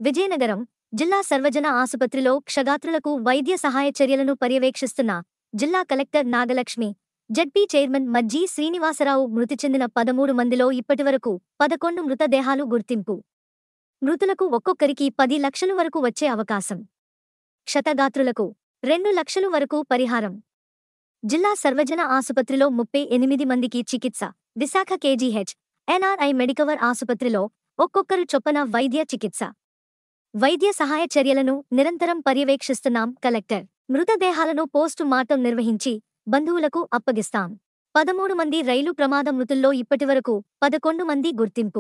విజయనగరం జిల్లా సర్వజన ఆసుపత్రిలో క్షగాత్రులకు వైద్య సహాయ చర్యలను పర్యవేక్షిస్తున్న జిల్లా collector Nagalakshmi ZP chairman Majji Srinivasarao మృతి చెందిన పదమూడు మందిలో ఇప్పటివరకు పదకొండు మృతదేహాలు గుర్తింపు మృతులకు ఒక్కొక్కరికి పది లక్షలు వరకు వచ్చే అవకాశం క్షతగాత్రులకు రెండు లక్షలు వరకు పరిహారం జిల్లా సర్వజన ఆసుపత్రిలో ముప్పై ఎనిమిది మందికి చికిత్స విశాఖ కేజీహెచ్ ఎన్ఆర్ఐ మెడికవర్ ఆసుపత్రిలో ఒక్కొక్కరు చొప్పున వైద్య చికిత్స వైద్య సహాయ చర్యలను నిరంతరం పర్యవేక్షిస్తున్నాం కలెక్టర్ మృతదేహాలను పోస్టు మార్టం నిర్వహించి బంధువులకు అప్పగిస్తాం పదమూడు మంది రైలు ప్రమాద మృతుల్లో ఇప్పటివరకు పదకొండు మంది గుర్తింపు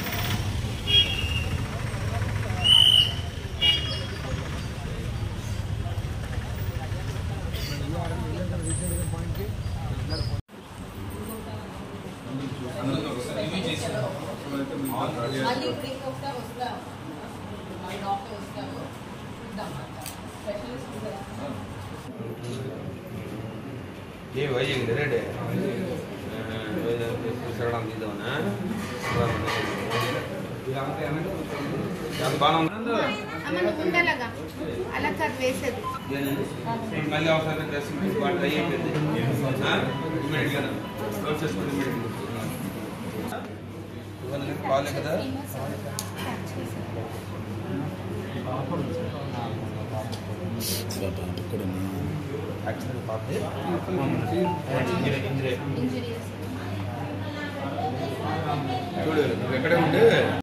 మళ్ళీ ఇప్పుడు ఇంకొకసారి వస్తాం మళ్ళీ డాక్టర్ వస్తారు చూద్దాం స్పెషలిస్ట్ ఉంటారు ఏ వైజాగ్ రెడీ తిరగడం తీద్దామనా బాగా అమ్మ నువ్వు ఉండలాగా అలా కాదు వేసేది మళ్ళీ అవసరం డ్రెస్సింగ్ ట్రై అయిపోయింది ఇమీడియట్గా క్లోజ్ చేసుకుంటే ఇమీడియట్గా బాగాలే కదా యాక్సిడెంట్ పాపే ఇంజరీ ఇంజరీ ఇంజరీస్ చూడు నువ్వు ఎక్కడే ఉంటే